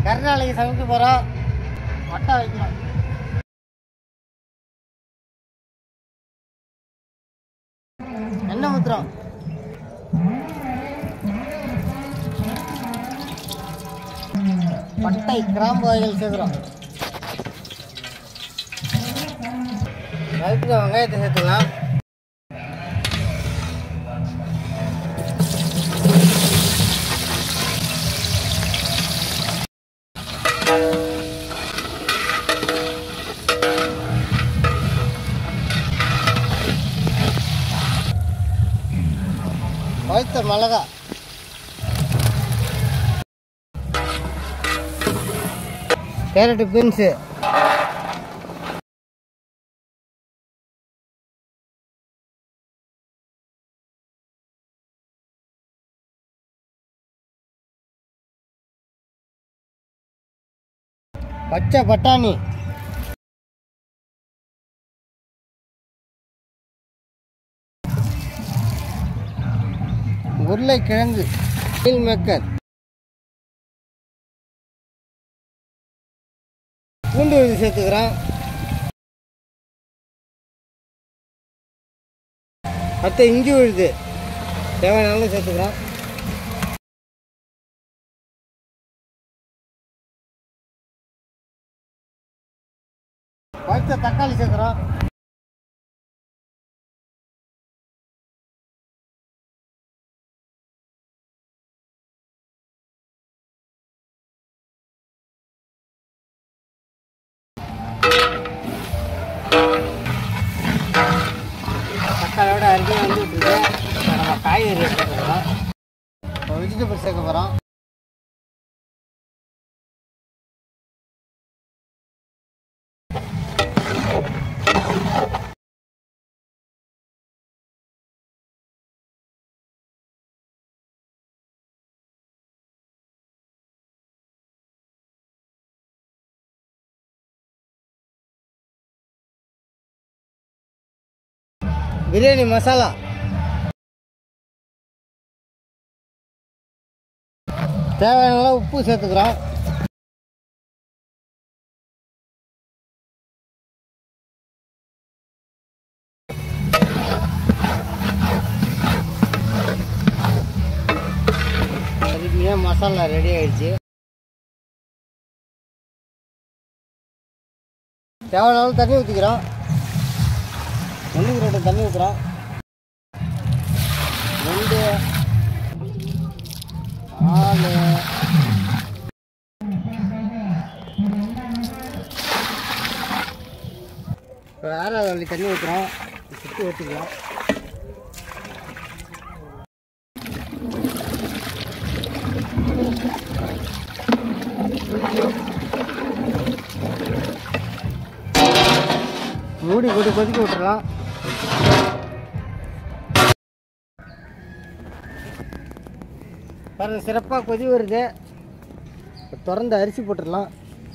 கருநாளைக்கு சமைக்க போகிறோம் வட்டை வைக்கிறோம் எண்ணெய் ஊற்றுறோம் பட்டை கிராம்பு வகைகள் சேர்க்குறோம் வதக்கிற வெங்காயத்தை சேர்த்துக்கலாம் வறுத்த மிளகா கேரட்டு பீன்ஸு பச்சை பட்டாணி உருளைக்கிழங்கு மீல் மேக்கர் பூண்டு விழுது சேர்த்துக்கிறேன் அடுத்து இஞ்சி விழுது தேவையான அளவு சேர்த்துக்கிறேன் பழுத்த தக்காளி சேர்க்குறோம் தக்காளியோட அருமையாக வந்து விட்டுருக்கு இப்போ நம்ம காய்கறி சேர்க்குறோம் இப்போ வெஜிடபிள் சேர்க்க போகிறோம் பிரியாணி மசாலா தேவையான அளவு உப்பு சேர்த்துக்கிறோம் அதுக்குமே மசாலா ரெடி ஆயிடுச்சு தேவையான அளவு தண்ணி ஊற்றிக்கிறோம் ஒன்றுக்கு ரெண்டு தண்ணி ஊற்றுறோம் ரெண்டு நாலு இப்போ ஆறாவது வள்ளி தண்ணி ஊற்றுறோம் சுற்றி ஊற்றிக்கலாம் மூடி போட்டு கொதிக்க விட்டுறலாம் பாருங்க சிறப்பாக கொதி வருது இப்ப திறந்து அரிசி போட்டுடலாம்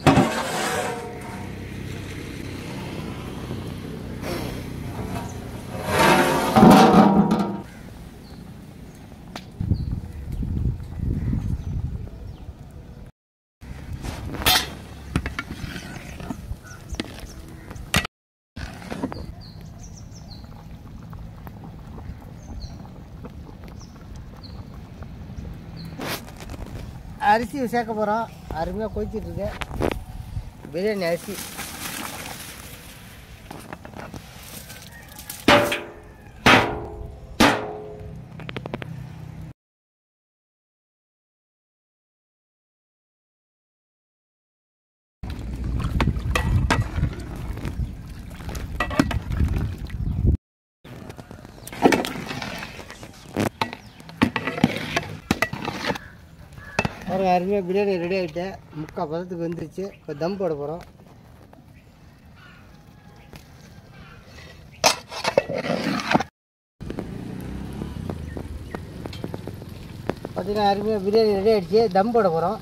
அரிசி சேர்க்க போகிறோம் அருமையாக கொதிச்சிட்டு இருக்கு பிரியாணி அரிசி ஒரு அருமையாக பிரியாணி ரெடி ஆகிட்டு முக்கால் பதத்துக்கு வந்துருச்சு இப்போ தம் போட போகிறோம் பார்த்தீங்கன்னா அருமையாக பிரியாணி ரெடி ஆகிடுச்சு தம் போட போகிறோம்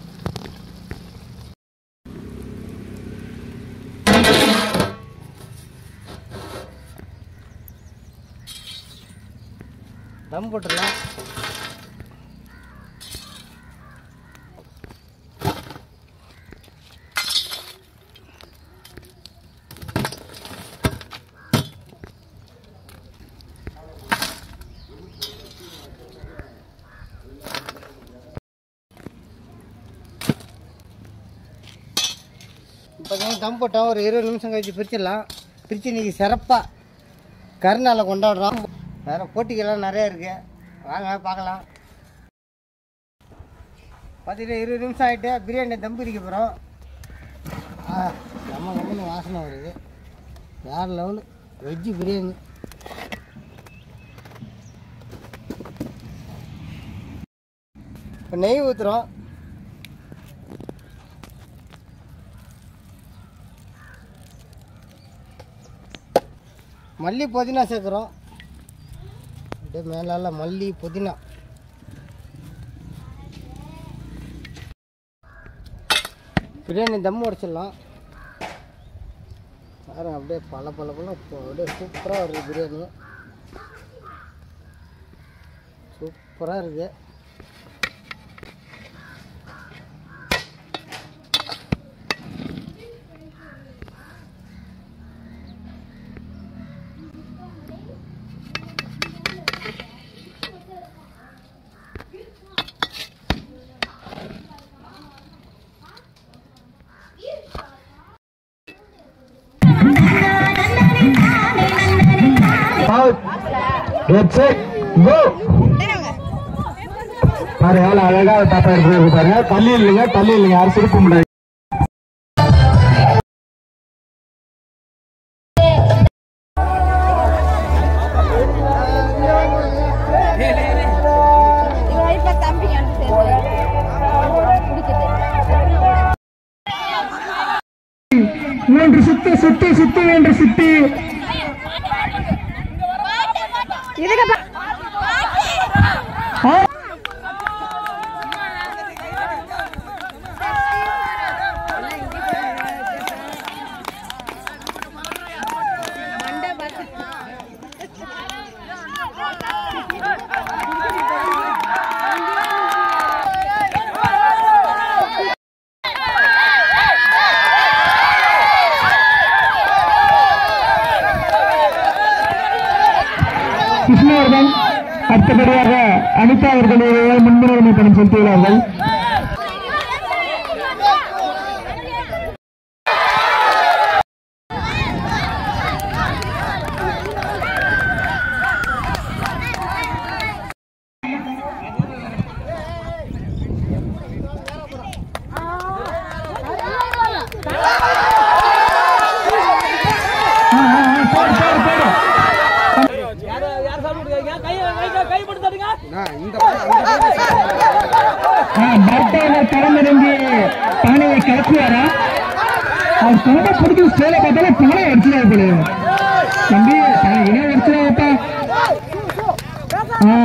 தம் போட்டுடலாம் பார்த்தீங்கன்னா தம் போட்டோம் ஒரு இருபது நிமிஷம் கழிச்சு பிரிச்சிடலாம் பிரித்து இன்றைக்கி சிறப்பாக கருநாளை கொண்டாடுறோம் வேறு போட்டிகள்லாம் நிறையா இருக்குது வாங்க பார்க்கலாம் பார்த்தீங்கன்னா இருபது நிமிஷம் ஆகிட்டு பிரியாணி தம் பிரிக்க போகிறோம் நம்ம கம்மனு வாசனை வருது வேறு லெவலு வெஜ்ஜு பிரியாணி இப்போ நெய் ஊற்றுறோம் மல்லி புதினா சேர்க்குறோம் அப்படியே மேலால மல்லி புதினா பிரியாணி தம் உடச்சிடலாம் பாருங்க அப்படியே பல பல பல அப்படியே சூப்பராக வருது பிரியாணி சூப்பராக இருக்குது out get set go பாரு எவ்வளவு அழகா தாத்தா இருக்கு பாருங்க தள்ளி இல்லைங்க தள்ளி இல்லைங்க யாரும் சிரிப்பு முடியாது இவன் இப்ப தம்பி எனக்கு சேர்ந்து பிடிக்குது மூன்று சுத்து சுத்து சுத்து என்று சுத்தி இதுக்கு கிருஷ்ணா அவர்கள் அடுத்தபடியாக அனிதா அவர்களுடைய முன்னுரிமை பணம் செலுத்தியுள்ளார்கள் ஆ, ஆ, ஆ, போடு, போடு, போடு. ஆ, பர்த்தாவில் களமிறங்கி பானையை கிளப்புவாரா அவர் சொந்த பிடிக்கும் ஸ்டேல பார்த்தாலே பானை அடிச்சுடா போல தம்பி பானை இணைய அடிச்சுடாப்பா ஆ